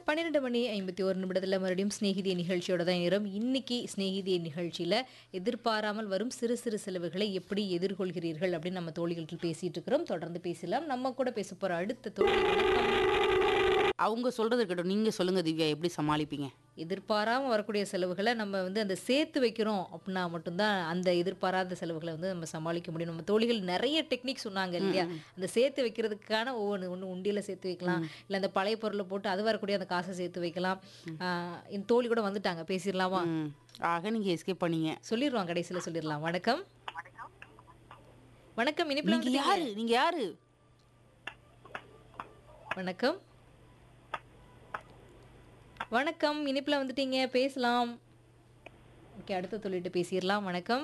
பன்னிரெண்டு மணி ஐம்பத்தி ஒரு நிமிடத்தில் மறுபடியும் ஸ்நேகிதிய நிகழ்ச்சியோட தான் நேரம் இன்னைக்கு ஸ்நேகிதிய நிகழ்ச்சியில் எதிர்பாராமல் வரும் சிறு சிறு செலவுகளை எப்படி எதிர்கொள்கிறீர்கள் அப்படின்னு நம்ம தோழிகள்கிட்ட பேசிட்டு இருக்கிறோம் தொடர்ந்து பேசலாம் நம்ம கூட பேச போற அடுத்த தோழி வணக்கம். அவங்க சொல்றது இருக்கட்டும் நீங்க சொல்லுங்க திவ்யா எப்படி சமாளிப்பீங்க எதிர்பாராம வரக்கூடிய செலவுகளை நம்ம வந்து அந்த சேர்த்து வைக்கிறோம் அப்படின்னா மட்டும்தான் அந்த எதிர்பாராத செலவுகளை வந்து நம்ம சமாளிக்க முடியும் நம்ம தோழிகள் நிறைய டெக்னிக் சொன்னாங்க இல்லையா அந்த சேர்த்து வைக்கிறதுக்கான ஒவ்வொன்று ஒன்று உண்டியில் சேர்த்து வைக்கலாம் இல்லை அந்த பழைய பொருளை போட்டு அது வரக்கூடிய அந்த காசை சேர்த்து வைக்கலாம் ஆஹ் இந்த தோழி கூட வந்துட்டாங்க பேசிடலாமா ம். ஆக நீங்க எஸ்கேப் பண்ணீங்க சொல்லிடுவோம் கடைசியில் சொல்லிடலாம் வணக்கம் வணக்கம் இனிப்பில் நீங்க யாரு நீங்க யாரு வணக்கம் வணக்கம் இனிப்பில் வந்துட்டீங்க பேசலாம் ஓகே அடுத்த சொல்லிட்டு பேசிடலாம் வணக்கம்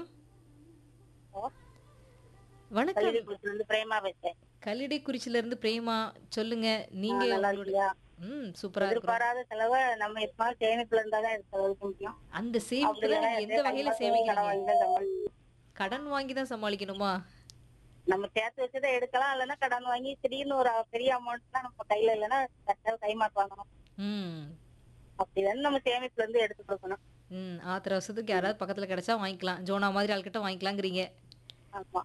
வணக்கம் இருந்து பிரேமா பேசுறேன் கல்லிடை குறிச்சில இருந்து பிரேமா சொல்லுங்க நீங்க நல்லா உங்களோட- இருக்கியா ம் சூப்பரா இருக்கிறோம் எதிர்பாராத செலவை நம்ம எப்பமா சேமிப்புல இருந்தா தான் செலவழிக்க முடியும் அந்த அப்படி சேமிப்புல இல்லைன்னா நீங்க எந்த எதையோ வகையில கடன் சேமிக்கிறீங்க வாங்கி தான் சமாளி- கடன் வாங்கி தான் சமாளிக்கணுமா நம்ம சேர்த்து வச்சதை எடுக்கலாம் இல்லைன்னா கடன் வாங்கி திடீர்னு ஒரு பெரிய அமௌண்ட் தான் நம்ம கையில இல்லைன்னா கரெக்டாக கைமாத்து வாங்கணும் ம் அப்படி வந்து நம்ம சேமிப்புல இருந்து எடுத்து கொடுக்கணும் ம் ஆத்திர வருஷத்துக்கு யாராவது பக்கத்துல கிடைச்சா வாங்கிக்கலாம் ஜோனா மாதிரி ஆள்கிட்ட வாங்கிக்கலாங்கிறீங்க ஆமா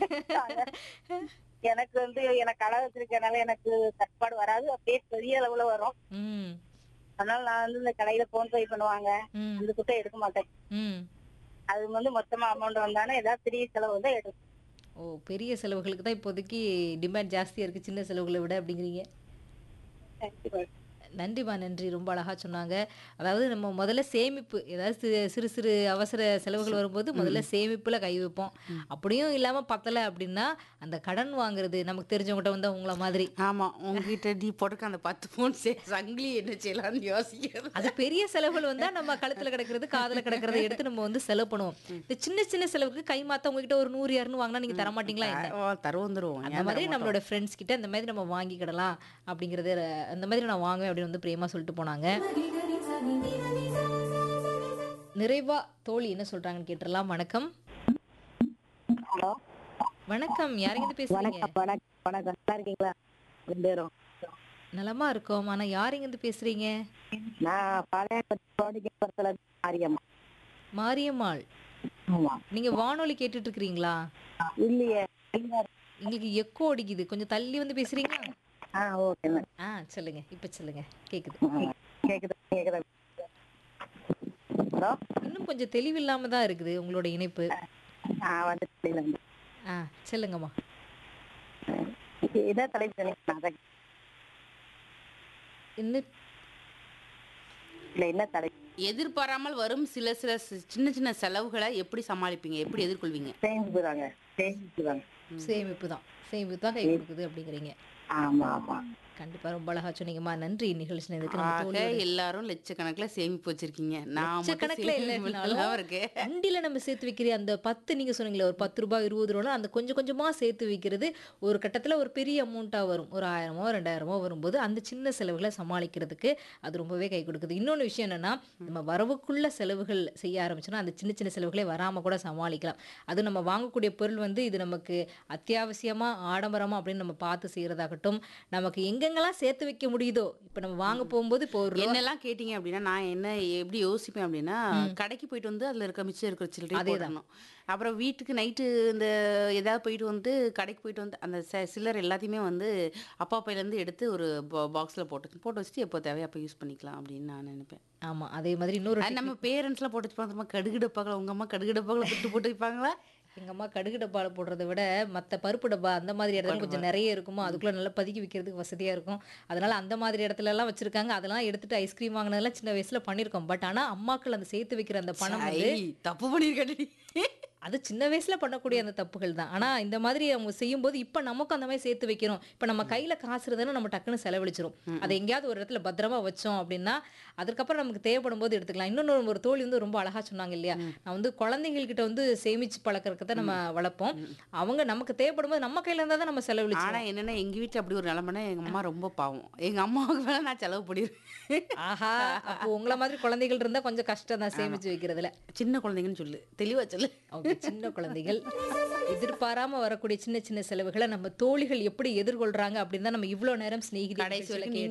எனக்கு வந்து எனக்கு அளவு வச்சிருக்கனால எனக்கு கட்டுப்பாடு வராது அப்படியே பெரிய அளவுல வரும் ம் அதனால நான் வந்து இந்த கடையில போன் பே பண்ணுவாங்க ம் அந்த குட்டை எடுக்க மாட்டேன் ம் அது வந்து மொத்தமா அமௌண்ட் வந்தானே ஏதாவது பெரிய செலவு வந்து எடுக்கும் ஓ பெரிய செலவுகளுக்கு தான் இப்போதைக்கு டிமாண்ட் ஜாஸ்தியா இருக்கு சின்ன செலவுகளை விட அப்படிங்கிறீங்க நன்றிமா நன்றி ரொம்ப அழகா சொன்னாங்க அதாவது நம்ம முதல்ல சேமிப்பு ஏதாவது சி- சிறு சிறு அவசர செலவுகள் வரும்போது முதல்ல சேமிப்புல கை வைப்போம் அப்படியும் இல்லாம பத்தல அப்படின்னா அந்த கடன் வாங்குறது நமக்கு தெரிஞ்சவங்ககிட்ட வந்து உங்கள மாதிரி ஆமா உங்ககிட்ட நீ போட்டிருக்க அந்த பத்து போன் சே சங்கிலி என்ன செய்யலாம்னு யோசிக்கிறது அது பெரிய செலவுகள் வந்தா நம்ம கழுத்துல கிடக்கிறது காதுல கிடக்கிறத எடுத்து நம்ம வந்து செலவு பண்ணுவோம் இந்த சின்ன சின்ன செலவுக்கு கை மாத்த உங்ககிட்ட ஒரு நூறு இரநூறு வாங்கினா நீங்க தர மாட்டீங்களா என்ன ஓ, தருவோம் தருவோம் அந்த மாதிரி நம்மளோட ஃப்ரெண்ட்ஸ் கிட்ட இந்த மாதிரி நம்ம வாங்கிக்கிடலாம் அப்படிங்கறது அஹ், அந்த மாதிரி நான் வாங்குவேன் அப்படின்னு வந்து பிரேமா சொல்லிட்டு போனாங்க நிறைவா தோழி என்ன சொல்றாங்கன்னு கேட்டுடலாம் வணக்கம் ஹலோ வணக்கம் யாருங்க பேசுறீங்க வணக்கம் வணக்கம் வணக்கம் நல்லா இருக்கீங்களா ரெண்டு பேரும் நலமா இருக்கோம் ஆனா யாருங்க இருந்து பேசுறீங்க நான் பழைய கோடிக்கப்புறத்துல மாரியம்மா மாரியம்மாள் ஆமா நீங்க வானொலி கேட்டுட்டு இருக்கிறீங்களா இல்லையே இல்ல. எங்களுக்கு எக்கோ அடிக்குது கொஞ்சம் தள்ளி வந்து பேசுறீங்களா ஆ ஓகே ஆ சொல்லுங்க இப்ப சொல்லுங்க கேக்குது கேக்குது கேக்குது ஹலோ இன்னும் கொஞ்சம் தெளிவில்லாம தான் இருக்குது உங்களோட இணைப்பு ஆ வந்துட்டு வந்து ஆ சொல்லுங்கம்மா இதான் தலைப்பு சொன்னீங்க அதான் இன்னும் இல்ல என்ன தலைப்பு எதிர்பாராமல் வரும் சில சில சி- சின்ன சின்ன செலவுகளை எப்படி சமாளிப்பீங்க எப்படி எதிர்கொள்வீங்க சேமிப்பு தாங்க சேமிப்பு தாங்க சேமிப்பு தான் சேமிப்பு தான் கை கொடுக்குது அப்படிங்கிறீங்க ஆமா ஆமா கண்டிப்பா ரொம்ப அழகா சொன்னீங்கம்மா நன்றி நிகழ்ச்சி நேரத்துக்கு நம்ம ஆக தோழியோட எல்லாரும் லட்சக்கணக்கில் சேமிப்பு வச்சிருக்கீங்க நான் மட்டும் லட்சக்கணக்குல சேமிப்பு இல்லைனாலும் இல்லாம இருக்கேன் வண்டியில நம்ம சேர்த்து வைக்கிற அந்த பத்து நீங்க சொன்னீங்களே ஒரு பத்து ரூபாய் இருபது ரூபா அந்த கொஞ்சம் கொஞ்சமா சேர்த்து வைக்கிறது ஒரு கட்டத்துல ஒரு பெரிய அமௌண்ட்டா வரும் ஒரு ஆயிரமோ ரெண்டாயிரமோ வரும்போது அந்த சின்ன செலவுகளை சமாளிக்கிறதுக்கு அது ரொம்பவே கை கொடுக்குது இன்னொன்று விஷயம் என்னன்னா நம்ம வரவுக்குள்ள செலவுகள் செய்ய ஆரம்பிச்சோம்னா அந்த சின்ன சின்ன செலவுகளே வராம கூட சமாளிக்கலாம் அது நம்ம வாங்கக்கூடிய பொருள் வந்து இது நமக்கு அத்தியாவசியமா ஆடம்பரமா அப்படின்னு நம்ம பார்த்து செய்யறதாகட்டும் நமக்கு எங்கெங்கெல்லாம் சேர்த்து வைக்க முடியுதோ இப்போ நம்ம வாங்க போகும்போது இப்போ ஒரு ரூபா- என்னெல்லாம் கேட்டீங்க அப்படின்னா நான் என்ன எப்படி யோசிப்பேன் அப்படின்னா கடைக்கு போயிட்டு வந்து அதுல இருக்க மிச்சம் இருக்கிற சில்லறை போடணும் அப்புறம் வீட்டுக்கு நைட்டு இந்த ஏதாவது போயிட்டு வந்து கடைக்கு போயிட்டு வந்து அந்த ச- சில்லறை எல்லாத்தையுமே வந்து அப்பா பையில இருந்து எடுத்து ஒரு பாக்ஸ்ல போட்டு போட்டு வச்சுட்டு எப்போ தேவையோ அப்போ யூஸ் பண்ணிக்கலாம் அப்படின்னு நான் நினைப்பேன் ஆமா அதே மாதிரி இன்னொரு அது நம்ம பேரண்ட்ஸ்லாம் போட்டு வச்சுப்பாங்க அம்மா கடுகு டப்பாக்களை உங்க அம்மா கடுகு டப்பாக்களை துட்டு போட்டு வைப்பாங்களா எங்க அம்மா கடுகு டப்பால போடுறதை விட மத்த பருப்பு டப்பா அந்த மாதிரி இடத்துல கொஞ்சம் நிறைய இருக்குமோ அதுக்குள்ள நல்லா பதுக்கி வைக்கிறதுக்கு வசதியா இருக்கும் அதனால அந்த மாதிரி இடத்துல எல்லாம் வச்சிருக்காங்க அதெல்லாம் எடுத்துட்டு ஐஸ்கிரீம் வாங்கினதெல்லாம் சின்ன வயசுல பண்ணிருக்கோம் பட் ஆனா அம்மாக்கள் அந்த சேர்த்து வைக்கிற அந்த பணம் வந்து ஐ, தப்பு பண்ணிருக்கேன் அது சின்ன வயசுல பண்ணக்கூடிய அந்த தப்புகள் தான் ஆனா இந்த மாதிரி அவங்க செய்யும்போது இப்ப நமக்கும் அந்த மாதிரி சேர்த்து வைக்கிறோம் இப்ப நம்ம கையில காசு இருந்தாலும் நம்ம டக்குன்னு செலவழிச்சிரும் அதை எங்கேயாவது ஒரு இடத்துல பத்திரமா வச்சோம் அப்படின்னா அதுக்கப்புறம் நமக்கு தேவைப்படும் போது எடுத்துக்கலாம் இன்னொன்று ஒரு தோழி வந்து ரொம்ப அழகா சொன்னாங்க இல்லையா நான் வந்து குழந்தைகள் கிட்ட வந்து சேமிச்சு பழக்கறதுக்கு தான் நம்ம வளர்ப்போம் அவங்க நமக்கு தேவைப்படும் போது நம்ம கையில இருந்தா தான் நம்ம செலவழிச்சோம் ஆனா என்னன்னா எங்க வீட்டுல அப்படி ஒரு நிலைமைனா எங்க அம்மா ரொம்ப பாவம் எங்க அம்மாவுக்கு மேல நான் செலவு பண்ணிடுவேன் ஆஹா அப்போ உங்களை மாதிரி குழந்தைகள் இருந்தா கொஞ்சம் கஷ்டம் தான் சேமிச்சு வைக்கிறதுல சின்ன குழந்தைங்கன்னு சொல்லு தெளிவா சொல்லு ஓகே சின்ன குழந்தைகள் எதிர்பாராம வரக்கூடிய சின்ன சின்ன செலவுகளை நம்ம தோழிகள் எப்படி எதிர்கொள்றாங்க அப்படின்னு தான் நம்ம இவ்வளவு நேரம் சிநேகிதி கடைசி நிகழ்ச்சியில வரைக்கும் கேட்டோம்